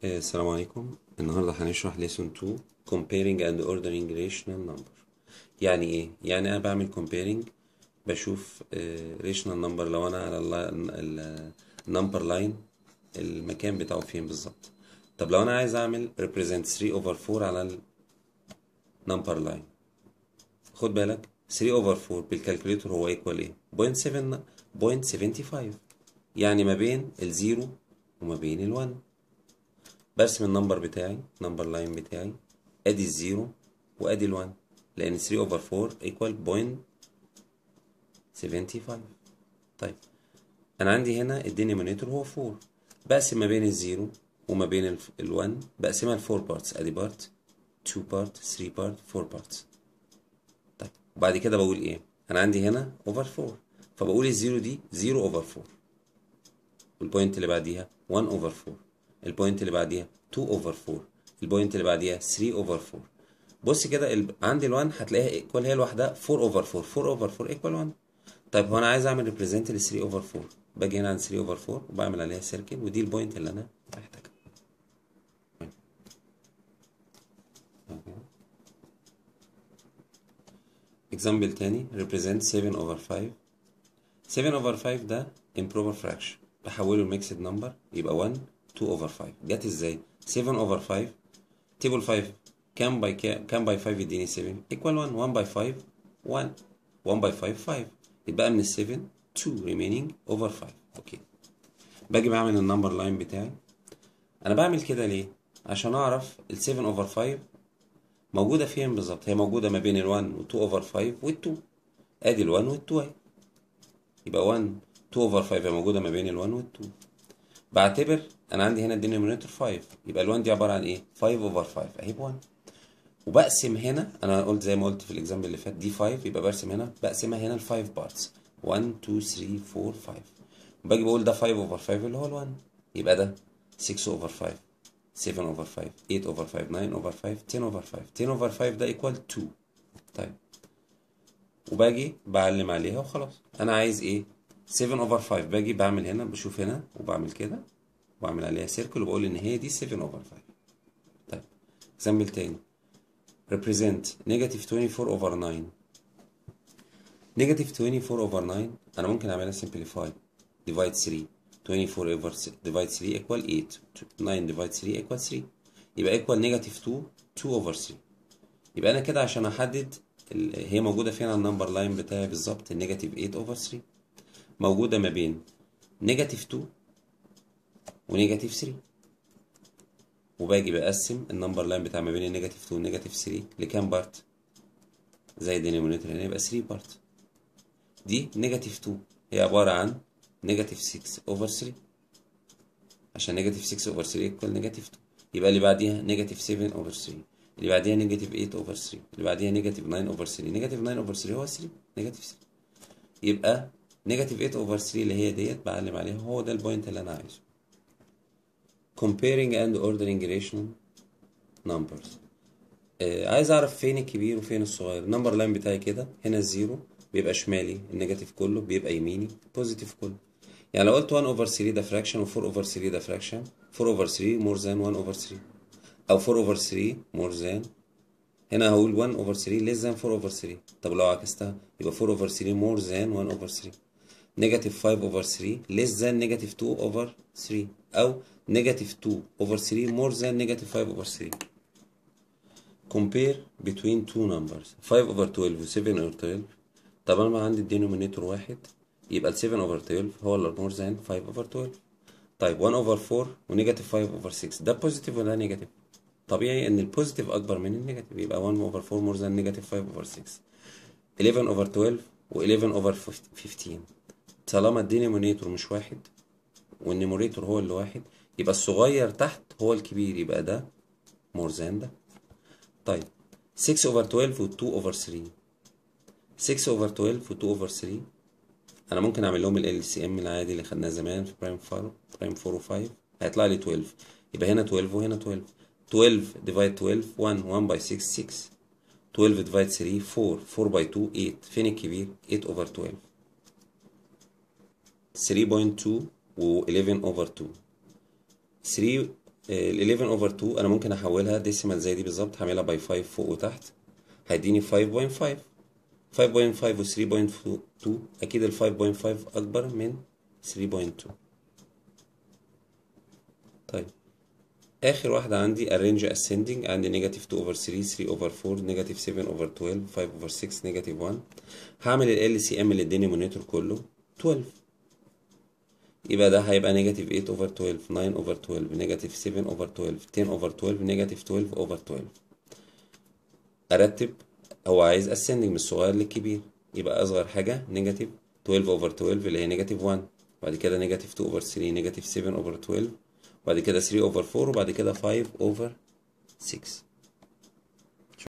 آه، السلام عليكم النهاردة هنشرح lesson 2 comparing and ordering rational number يعني ايه؟ يعني انا بعمل comparing بشوف آه، rational number لو انا على ال number line المكان بتاعه فين بالظبط طب لو انا عايز اعمل represent 3 over 4 على ال number line خد بالك 3 over 4 بالكالكوليتر هو equal ايه؟ 0.7 0.75 يعني ما بين الزيرو وما بين الوان برسم النمبر بتاعي نمبر لاين بتاعي ادي الزيرو وادي الوان لان 3 اوفر 4 ايكوال بوينت 75 طيب انا عندي هنا الدينيمينيتور هو 4 بقسم ما بين الزيرو وما بين ال1 بقسمها ل 4 بارتس ادي بارت 2 بارت 3 بارت 4 بارتس طيب وبعد كده بقول ايه انا عندي هنا اوفر 4 فبقول الزيرو دي 0 اوفر 4 والبوينت اللي بعديها 1 اوفر 4 البوينت اللي بعديها 2 اوفر 4 البوينت اللي بعديها 3 اوفر 4 بص كده ال... عندي ال1 هتلاقيها ايكوال هي لوحدها 4 اوفر 4 4 اوفر 4 ايكوال 1 طيب هو انا عايز اعمل ريبريزنت ل 3 اوفر 4 باجي هنا عند 3 اوفر 4 وبعمل عليها سيركل ودي البوينت اللي انا محتاجها اكزامبل تاني represent 7 over 5 7 over 5 ده improper fraction بحوله لميكسد نمبر يبقى 1 2 over 5 جت ازاي 7 over 5 تيبل 5 كام باي كام باي 5 يديني 7 equal 1 1 باي 5 1 1 باي 5 5 يبقى من ال 7 2 remaining over 5 اوكي باجي بعمل النمبر لاين بتاعي انا بعمل كده ليه عشان اعرف ال 7 over 5 موجودة فين بالظبط هي موجودة ما بين ال 1 و 2 over 5 وال 2 ادي ال 1 وال 2 اهي يبقى 1 2 over 5 هي موجودة ما بين ال 1 وال 2 بعتبر انا عندي هنا الدينومينيتور 5 يبقى ال 1 دي عبارة عن ايه 5 over 5 اهي ب 1 وبقسم هنا انا قلت زي ما قلت في الاكزامبل اللي فات دي 5 يبقى برسم هنا بقسمها هنا ل 5 بارتس 1 2 3 4 5 وباجي بقول ده 5 over 5 اللي هو ال 1 يبقى ده 6 over 5 7 over 5 8 over 5 9 over 5 10 over 5 10 over 5 ده equal 2 طيب وباجي بعلم عليها وخلاص انا عايز ايه 7 over 5 باجي بعمل هنا بشوف هنا وبعمل كده وبعمل عليها سيركل وبقول ان هي دي 7 over 5 طيب اكزامبل تاني represent negative 24 over 9 negative 24 over 9 انا ممكن اعملها simplify divide 3 24 over divide 3 equal 8 9 divide 3 equal 3 يبقى equal negative 2 2 over 3 يبقى انا كده عشان احدد هي موجوده فين على النمبر لاين بتاعي بالظبط النيجاتيف 8 over 3 موجوده ما بين نيجاتيف 2 ونيجاتيف 3 وباجي بقسم النمبر لاين بتاع ما بين النيجاتيف 2 والنيجاتيف 3 لكام بارت زي الدينومينيتور هنا يبقى 3 بارت دي نيجاتيف 2 هي عباره عن نيجاتيف 6 اوفر 3 عشان نيجاتيف 6 اوفر 3 ايكوال نيجاتيف 2 يبقى اللي بعديها نيجاتيف 7 اوفر 3 اللي بعديها نيجاتيف 8 اوفر 3 اللي بعديها نيجاتيف 9 اوفر 3 نيجاتيف 9 اوفر 3 هو 3 نيجاتيف 3 يبقى نيجاتيف 8 اوفر 3 اللي هي ديت بعلم عليها هو ده البوينت اللي انا عايزه comparing and ordering rational numbers آه عايز اعرف فين الكبير وفين الصغير النمبر لاين بتاعي كده هنا الزيرو بيبقى شمالي النيجاتيف كله بيبقى يميني بوزيتيف كله يعني لو قلت 1 اوفر 3 ده فراكشن و4 اوفر 3 ده فراكشن 4 اوفر 3 مور ذان 1 اوفر 3 او 4 اوفر 3 مور ذان هنا هقول 1 اوفر 3 ليس ذان 4 اوفر 3 طب لو عكستها يبقى 4 اوفر 3 مور ذان 1 اوفر 3 نيجاتيف 5 اوفر 3 ليس ذان نيجاتيف 2 اوفر 3 او نيجاتيف 2 اوفر 3 مور ذان نيجاتيف 5 اوفر 3 compare between two numbers 5 over 12 و 7 over 12 طب انا ما عندي الدينومينيتور واحد يبقى ال 7 over 12 هو اللي مور ذان 5 over 12 طيب 1 over 4 ونيجاتيف 5 over 6 ده بوزيتيف ولا نيجاتيف طبيعي ان البوزيتيف اكبر من النيجاتيف يبقى 1 over 4 مور ذان نيجاتيف 5 over 6 11 over 12 و 11 over 15 طالما الدينومينيتور مش واحد والنيموريتور هو اللي واحد يبقى الصغير تحت هو الكبير يبقى ده مور ذان ده طيب 6 over 12 و 2 over 3 6 over 12 و 2 over 3 انا ممكن اعمل لهم ال LCM العادي اللي خدناه زمان في برايم 4 برايم 4 و 5 هيطلع لي 12 يبقى هنا 12 وهنا 12 12 divide 12 1 1 by 6 6 12 divide 3 4 4 by 2 8 فين الكبير 8 over 12 3.2 و 11 over 2 3 ال 11 اوفر 2 انا ممكن احولها ديسيمال زي دي بالظبط هعملها باي 5 فوق وتحت هيديني 5.5 5.5 و 3.2 اكيد ال 5.5 اكبر من 3.2 طيب اخر واحده عندي arrange ascending عندي نيجاتيف 2 over 3 3 over 4 نيجاتيف 7 over 12 5 over 6 نيجاتيف 1 هعمل ال LCM للدينيمونيتور كله 12 يبقى ده هيبقى نيجاتيف 8 over 12 9 over 12 نيجاتيف 7 over 12 10 over 12 نيجاتيف 12 over 12 ارتب هو عايز ascending من الصغير للكبير يبقى اصغر حاجه نيجاتيف 12 over 12 اللي هي نيجاتيف 1 بعد كده نيجاتيف 2 over 3 نيجاتيف 7 over 12 وبعد كده 3 over 4 وبعد كده 5 over 6